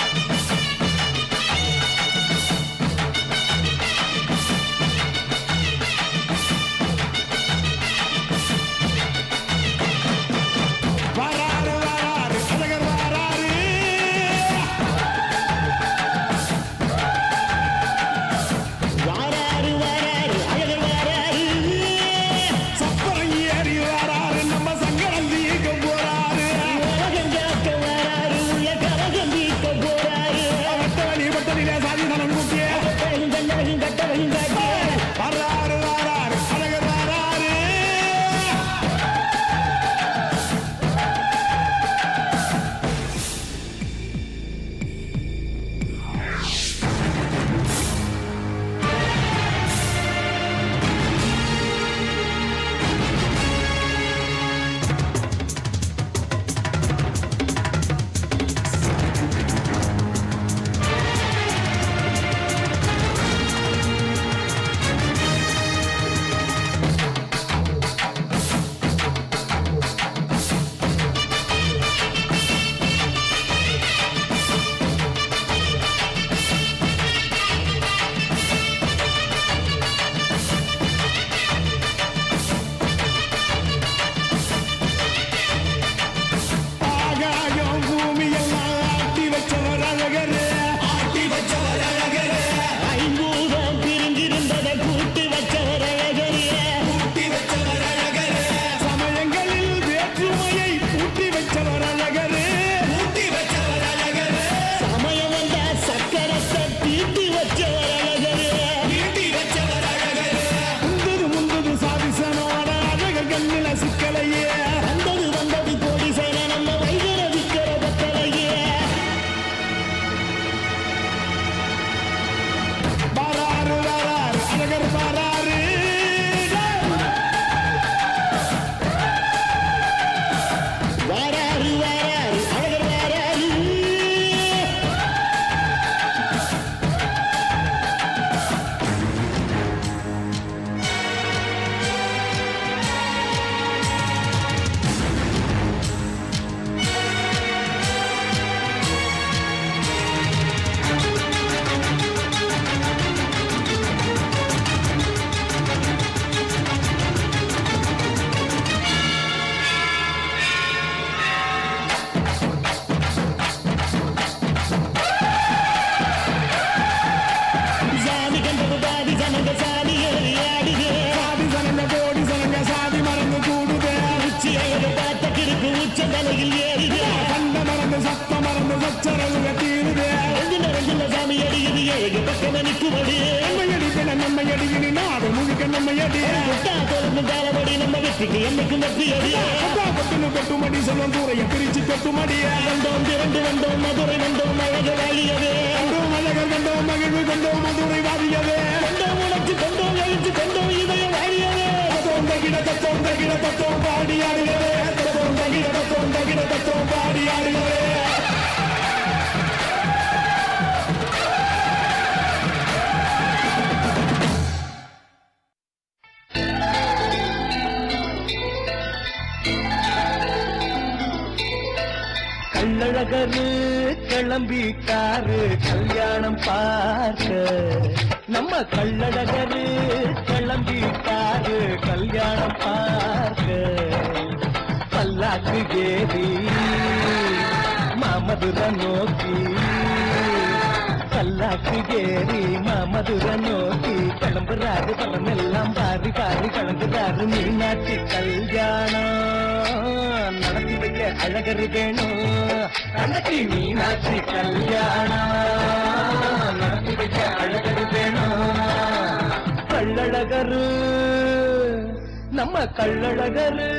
கையடி முட்டா தொடர்ந்து தாளபடி நம்ம வெற்றிக்கு என்னைக்கும் வெற்றி அடியே அப்பா கொட்டுன்னு கொட்டுமடி சொல்லும் கூரைய பிரிச்சு கொட்டுமடிய வந்தோம் திரண்டு வந்தோம் மதுரை வந்தோம் அழகு வாழியவே கண்டோம் அழகர் கண்டோம் மகிழ்வு கண்டோம் மதுரை வாரியவே கொண்டோம் உணர்ச்சி கொண்டோம் எழுச்சி கொண்டோம் இதயம் வாழியவே தத்தோம் தகிட தத்தோம் தகிட தத்தோம் பாடி ஆடுகிறே தத்தோம் தகிட தத்தோம் தகிட தத்தோம் பாடி ஆடுகிறே கள்ளழகரு கிளம்பிட்டாரு கல்யாணம் பார்க்க நம்ம கள்ளழகரு கிளம்பிட்டாரு கல்யாணம் பார்க்க பல்லாக்கு ஏறி மாமதுர நோக்கி பல்லாக்கு ஏறி மாமதுர நோக்கி கிளம்புறாரு பழமெல்லாம் பாரி பாரி கலங்குறாரு மீனாட்சி கல்யாணம் நடத்தி வைக்க அழகரு வேணும் கண்ணத்தி மீனாட்சி கல்யாணம் நடத்தி வைக்க அழகரு வேணும் கள்ளழகரு நம்ம கள்ளழகரு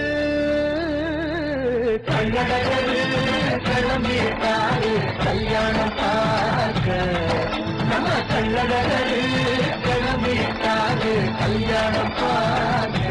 கள்ளழகரு கிளம்பிட்டாரு கல்யாணம் பார்க்க நம்ம கள்ளழகரு கிளம்பிட்டாரு கல்யாணம் பார்க்க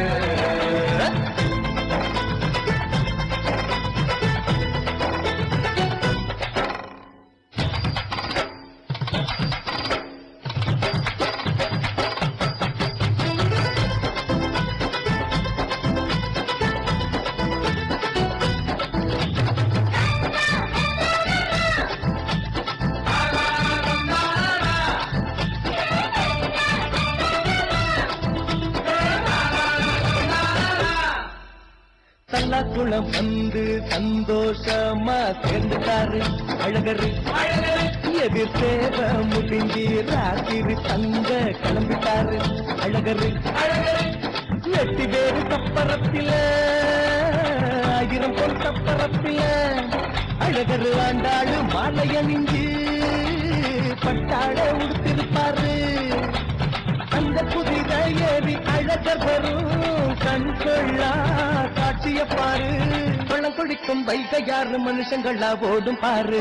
தல்லாக்குளம் வந்து சந்தோஷமா சேர்ந்துட்டாரு அழகரு எதிர் சேர முடிஞ்சு ராத்திரி தங்க கிளம்பிட்டாரு அழகரு எட்டு பேரு தப்பரத்தில ஆயிரம் பொன் தப்பரத்தில அழகரு ஆண்டாளு மாலை அணிஞ்சு பட்டாள உடுத்திருப்பாரு அந்த புதித ஏறி அழகர் வரும் கண் கொள்ளா காட்சிய பாரு பழம் குடிக்கும் வைகையாறு மனுஷங்களா ஓடும் பாரு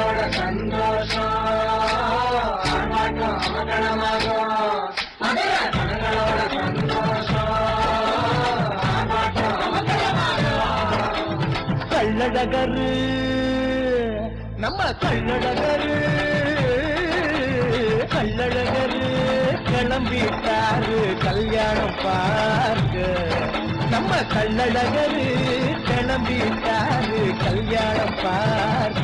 கள்ளழகரு நம்ம கள்ளழகரு கள்ளழகரு கிளம்பிட்டாரு கல்யாணம் பார்க்க நம்ம கள்ளழகரு கிளம்பிட்டாரு கல்யாணம் பார்க்க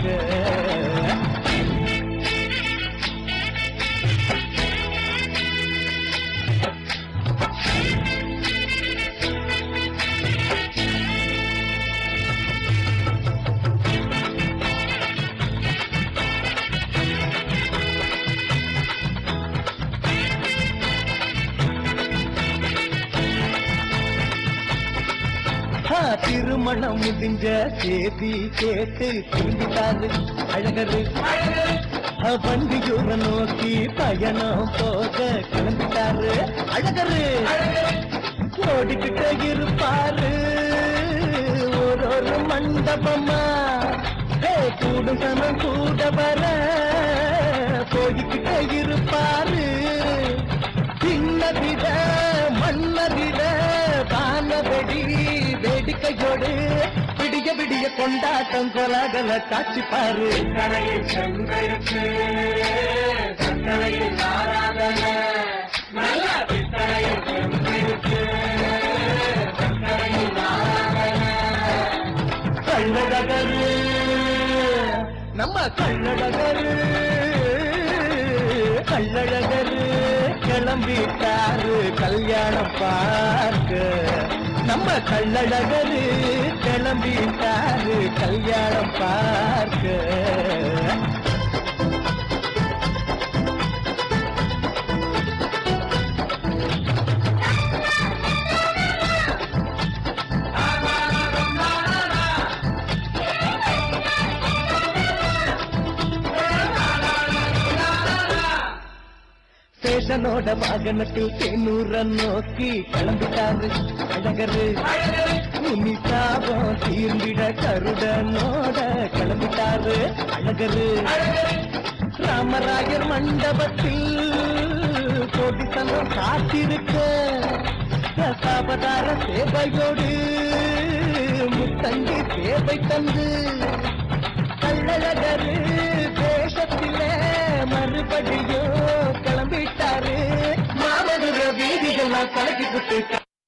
ஆ, திருமணம் முடிஞ்ச சேதி கேட்டு திரும்பிட்டாரு அழகரு ஆ, வண்டியூர நோக்கி பயணம் போக கிளம்பிட்டாரு அழகரு ஓடிக்கிட்ட இருப்பாரு ஒரு ஒரு மண்டபமா ஏ, கூடும் சனம் கூட வர போய்கிட்ட இருப்பாரு சின்னதிட மன்னதிட வானவெடி வேடிக்கையோடு விடிய விடிய கொண்டாட்டம் கொலாகல காட்சி பாரு கரையில் செம்பருக்கு சக்கரையில் ஆராதன நல்ல பித்தளையில் செம்பருக்கு சக்கரையில் ஆராதன கள்ளழகரு நம்ம கள்ளழகரு கள்ளழகரு கிளம்பிட்டாரு கல்யாணம் பார்க்க நம்ம கள்ளழகரு கிளம்பிட்டாரு கல்யாணம் பார்க்க ஸ்டேஷனோட வாகனத்தில் தேனூர நோக்கி கிளம்பிட்டாரு அழகரு முனிசாபம் தீர்ந்திட கருடனோட கிளம்பிட்டாரு அழகரு ராமராயர் மண்டபத்தில் கோடித்தனம் காத்திருக்க தசாவதார சேவையோடு முத்தங்கி சேவை தந்து கள்ளழகரு தேசத்திலே மறுபடியும் கிளம்பிட்டாரு மாமதுர வீதிகள்லாம் கலக்கி குட்டு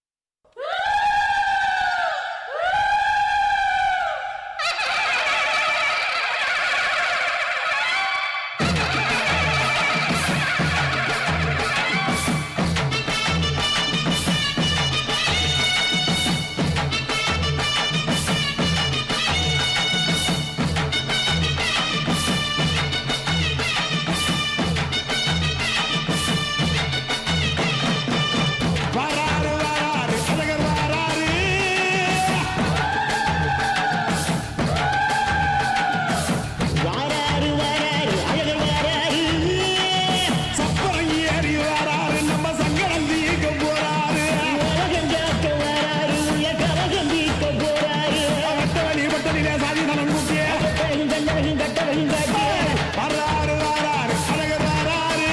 வராரு வராரு அழகர் வராரு வாராரு வாராரு அழகர் வாராரு சப்பரம் ஏறி வராரு நம்ம சங்கடம் தீர்க்க போறாரு உலகம் காக்க வாராரு உள்ள கலகம் தீர்க்க போறாரு வட்ட வழி வட்டலிலே சாதி தனம் கூட்டிய கட்டவன் கண்டவன் கட்டவன் காட்டிய வராரு வராரு அழகர் வராரு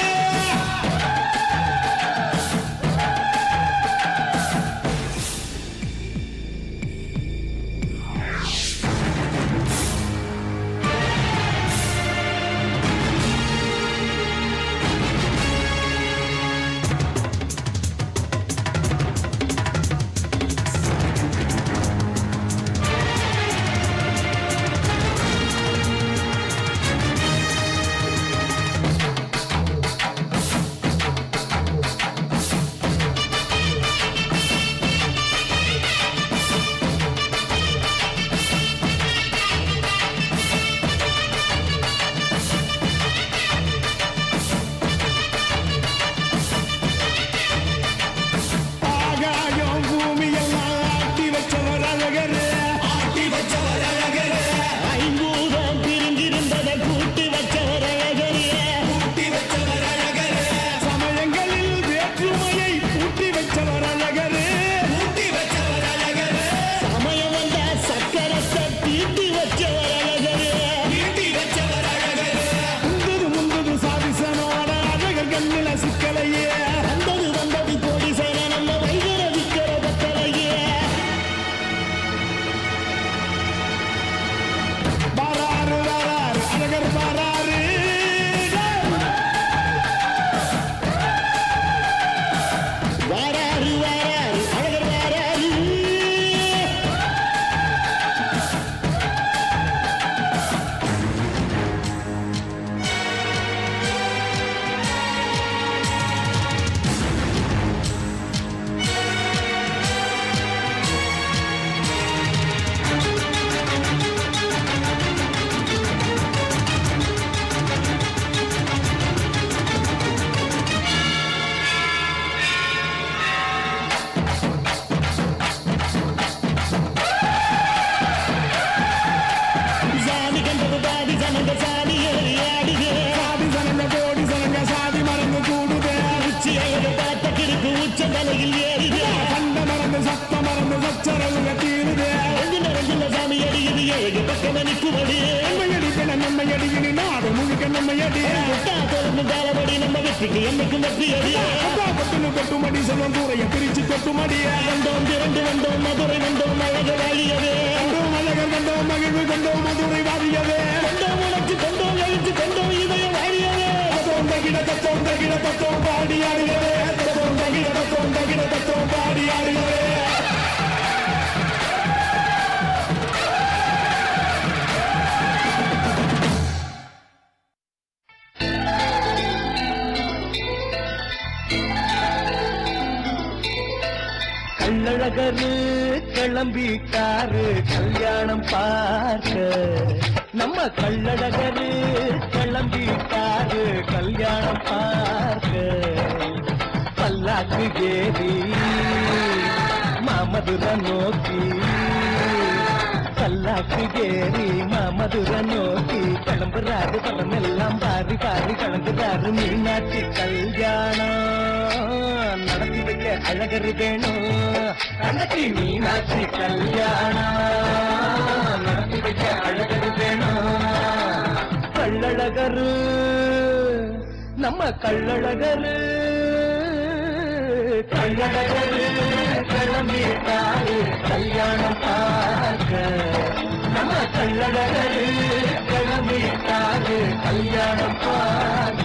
ஆகாயம் பூமி எல்லாம் ஆட்டி வச்சவர் அழகரு ஆட்டி வச்சவர் அழகரு ஐம்பூதம் பிரிந்திருந்ததை கூட்டி வச்சவர் அழகரிய பூட்டி வச்சவர் அழகரு சமயங்களில் வேற்றுமையை பூட்டி வச்சவர் அழகரு பூட்டி வச்சவர் அழகரு சமயம் வந்த சக்கரத்தை தீட்டி வச்சவர் அழகரிய பூட்டி வச்சவர் அழகரு முந்தது முந்தது சாதிசனோட அழகர் கண்ணில சிக்கலையே வந்தது வந்தது கோடி சேர நம்ம வைகர விக்கிற பத்தலையே வராரு வராரு அழகர் வராரு வாராரு வாராரு அழகர் வாராரு சாமி கண்டது பாதி சனங்க சாமி ஏறி ஆடுது சாதி சனங்க கோடி சனங்க சாதி மறந்து கூடுதே உச்சி அழக பார்த்த கிறுக்கு உச்ச தலையில் ஏறுது கண்ட மறந்து சத்த மறந்து சச்சரவுக தீருதே ரெண்டு நிறைஞ்சுள்ள சாமி அடியுது ஏழு பக்கம் நிற்குவது நம்மையடி பிண நம்மையடி இனி நாடு முழுக்க நம்மையடி கொட்டா தொடர்ந்து காலபடி நம்ம வெற்றிக்கு என்னைக்கும் வெற்றி அடி அப்பா கொட்டுனு கொட்டுமடி சொல்லும் கூரைய பிரிச்சு கொட்டுமடிய வந்தோம் திரண்டு வந்தோம் மதுரை வந்தோம் அழக வாழியது கண்டோம் அழகர் கண்டோம் மகிழ்வு கண்டோம் மதுரை வாரியவே கொண்டோம் உனக்கு கொண்டோம் எழுத்து கொண்டோம் இதய வாழியது தத்தோம் தகிட தத்தோம் தகிட தத்தோம் பாடி ஆடுகிறே தத்தோம் தகிட தத்தோம் தகிட தத்தோம் பாடி ஆடுகிறே கள்ளழகரு கிளம்பிட்டாரு கல்யாணம் பார்க்க நம்ம கள்ளழகரு கிளம்பிட்டாரு கல்யாணம் பார்க்க பல்லாக்கு ஏறி மாமதுர நோக்கி பல்லாக்கு ஏறி மாமதுர நோக்கி கிளம்புறாரு படம் எல்லாம் பாரி பாரி கலங்குறாரு மீனாட்சி கல்யாணம் அழகரு வேணும் தங்கச்சி மீனாட்சி கல்யாணம் நடத்தி வைக்க அழகரு வேணும் கள்ளழகரு நம்ம கள்ளழகரு கள்ளழகரு கிளம்பிட்டாரு கல்யாணம் பார்க்க நம்ம கள்ளழகரு கிளம்பிட்டாரு கல்யாணம் பார்க்க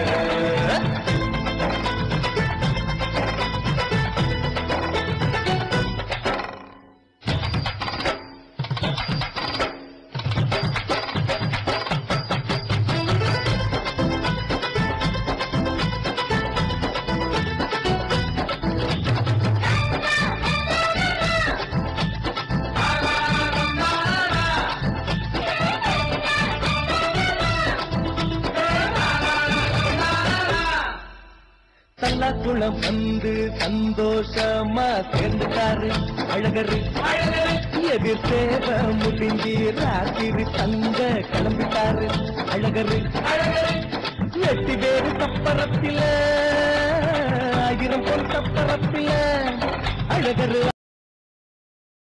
தல்லாக்குளம் வந்து சந்தோஷமா சேர்ந்துட்டாரு அழகரு எதிர் சேவ முடிஞ்சு ராத்திரி தங்க கிளம்பிட்டாரு அழகரு எட்டு பேரு தப்பரத்தில ஆயிரம் பொன் தப்பரத்தில அழகரு